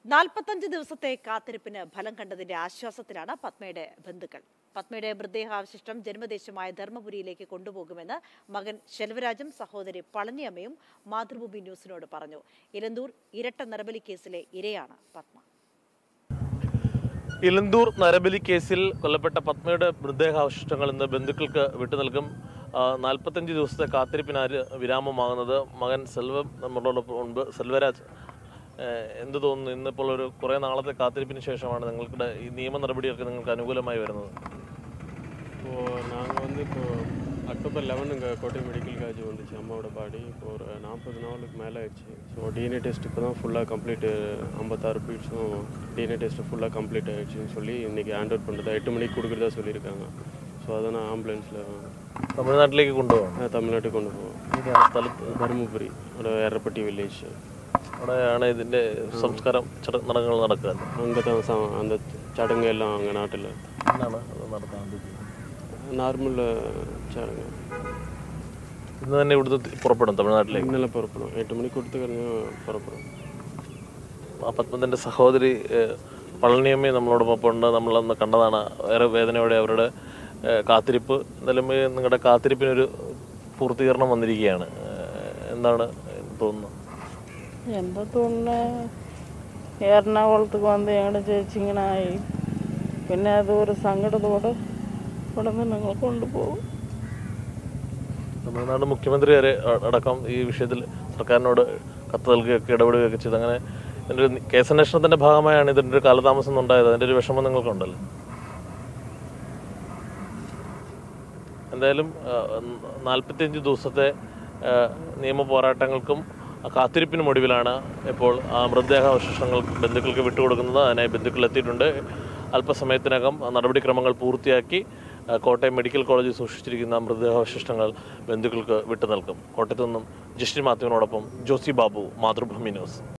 നാൽപ്പത്തഞ്ച് ദിവസത്തെ കാത്തിരിപ്പിന് ഫലം കണ്ടതിന്റെ ആശ്വാസത്തിലാണ് പത്മയുടെ ബന്ധുക്കൾ പത്മയുടെ മൃതദേഹാവശിഷ്ടം ജന്മദേശമായ ധർമ്മപുരിയിലേക്ക് കൊണ്ടുപോകുമെന്ന് മകൻ ശെൽവരാജും സഹോദരി പളനിയമ്മയും മാതൃഭൂമി ന്യൂസിനോട് പറഞ്ഞു ഇലന്തൂർ ഇരട്ട നരബലി കേസിലെ ഇരയാണ് പത്മ ഇലന്തൂർ നരബലി കേസിൽ കൊല്ലപ്പെട്ട പത്മയുടെ മൃതദേഹാവശിഷ്ടങ്ങൾ ഇന്ന് ബന്ധുക്കൾക്ക് വിട്ടു നൽകും നാൽപ്പത്തഞ്ച് ദിവസത്തെ കാത്തിരിപ്പിനാര് വിരാമമാകുന്നത് മകൻ സെൽവം നമ്മളോടൊപ്പം മുൻപ് സെൽവരാജ് ഏഹ് എന്ത് തോന്നുന്നു ഇന്നിപ്പോൾ ഒരു കുറേ നാളത്തെ കാത്തിരിപ്പിന് ശേഷമാണ് നിങ്ങളുടെ ഈ നിയമ നടപടിയൊക്കെ നിങ്ങൾക്ക് അനുകൂലമായി വരുന്നത് இப்போது நாங்கள் வந்து இப்போது அக்டோபர் லெவன் இங்கே கோட்டை மெடிக்கல் காலேஜ் வந்துச்சு அம்மாவோட பாடி இப்போ ஒரு நாற்பது நாளுக்கு மேலே ஆயிடுச்சு ஸோ டிஎன்ஏ டெஸ்ட் இப்போ தான் ஃபுல்லாக கம்ப்ளீட்டு ஐம்பத்தாறு பீட்ஸும் டிஎன்ஏ டெஸ்ட்டு ஃபுல்லாக கம்ப்ளீட் ஆயிடுச்சுன்னு சொல்லி இன்றைக்கி ஹேண்ட் ஓவர் பண்ணுறதா எட்டு மணிக்கு கொடுக்குறதா சொல்லியிருக்காங்க ஸோ அதை நான் ஆம்புலன்ஸில் തമിഴ്നാട്ടിലേക്ക് കൊണ്ടുപോകണം தமிழ்நாட்டுக்கு கொண்டு போவோம் ഏതാണ് സ്ഥലത്ത് தருமபுரி ஒரு எரப்பட்டி வில்லேஜ் അവിടെയാണ് ഇതിൻ്റെ സംസ്കാരം ചടങ്ങുകൾ നടക്കുക அங்கே தான் ச அந்த சடங்கு எல்லாம் அங்கே நாட்டில் എന്നാണ് അത് നടത്താൻ ഉദ്ദേശിക്കുന്നത്? நார்மல் சடங்கு ഇന്ന് തന്നെ ഇവിടുന്ന് പുറപ്പെടും തമിഴ്നാട്ടിലേക്ക് ഇന്നലെ പുറപ്പെടും എട്ട് മണിക്ക് കൊടുത്തു കഴിഞ്ഞ് പുറപ്പെടും ആ പത്മത്തിൻ്റെ സഹോദരി ഏഹ്, പളനിയമ്മയും നമ്മളോടൊപ്പം ഉണ്ട് നമ്മളന്ന് കണ്ടതാണ് ഏറെ വേദനയോടെ അവരുടെ ഏഹ്, കാത്തിരിപ്പ് എന്തായാലും ഈ നിങ്ങളുടെ കാത്തിരിപ്പിനൊരു പൂർത്തീകരണം വന്നിരിക്കുകയാണ് ഏഹ്, എന്താണ് തോന്നുന്നത് എന്താ തോന്നുന്നു എറണാകുളത്തേക്ക് വന്ന് ഞങ്ങളുടെ ചേച്ചി ഇങ്ങനെ ആയി പിന്നെ അത് ഒരു സങ്കടത്തോടെ ഇവിടെ നിന്ന് ഞങ്ങൾ കൊണ്ടുപോകും തമിഴ്നാട് മുഖ്യമന്ത്രി വരെ അ- അടക്കം ഈ വിഷയത്തിൽ സർക്കാരിനോട് കത്ത് നൽകുകയൊക്കെ ഇടപെടുകയൊക്കെ ചെയ്ത് അങ്ങനെ ഇതിൻ്റെ ഒരു കേസന്വേഷണത്തിൻ്റെ ഭാഗമായാണ് ഇതിൻ്റെ ഒരു കാലതാമസം ഉണ്ടായത് അതിൻ്റെ ഒരു വിഷമം നിങ്ങൾക്കുണ്ടല്ലോ എന്തായാലും നാൽപ്പത്തിയഞ്ച് ദിവസത്തെ ആ, നിയമ പോരാട്ടങ്ങൾക്കും ആ കാത്തിരിപ്പിനും ഒടുവിലാണ് ഇപ്പോൾ ആ മൃതദേഹാവശിഷ്ടങ്ങൾ ബന്ധുക്കൾക്ക് വിട്ടുകൊടുക്കുന്നത് അതിനായി ബന്ധുക്കൾ എത്തിയിട്ടുണ്ട് അല്പസമയത്തിനകം ആ നടപടിക്രമങ്ങൾ പൂർത്തിയാക്കി ആ, കോട്ടയം മെഡിക്കൽ കോളേജിൽ സൂക്ഷിച്ചിരിക്കുന്ന മൃതദേഹാവശിഷ്ടങ്ങൾ ബന്ധുക്കൾക്ക് വിട്ടു നൽകും കോട്ടയത്തു നിന്നും ജസ്റ്റിൻ മാത്യുവിനോടൊപ്പം ജോസി ബാബു മാതൃഭൂമി ന്യൂസ്